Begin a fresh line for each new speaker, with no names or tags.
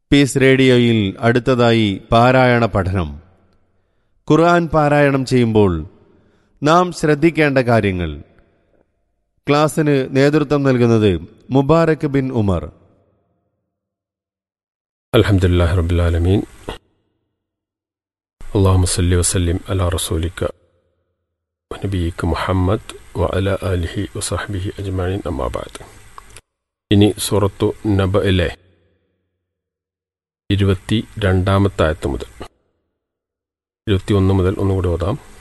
piece റേഡിയോയിൽ അടുത്തതായി പാരായണ പഠനം ഖുർആൻ പാരായണം ചെയ്യുമ്പോൾ നാം ശ്രദ്ധിക്കേണ്ട കാര്യങ്ങൾ ക്ലാസ്സിന് നേതൃത്വം നൽകുന്നത് മുബാറക് ബിൻ ഉമർ
الحمد لله رب العالمين اللهم صل وسلم على رسولك ونبيك محمد وعلى آله وصحبه أجمعين أما بعد ഇനി സൂറത്തു നബയിലെ ഇരുപത്തി രണ്ടാമത്തെ ആയത്ത് മുതൽ ഇരുപത്തി ഒന്ന് മുതൽ ഒന്നുകൂടി ഓതാം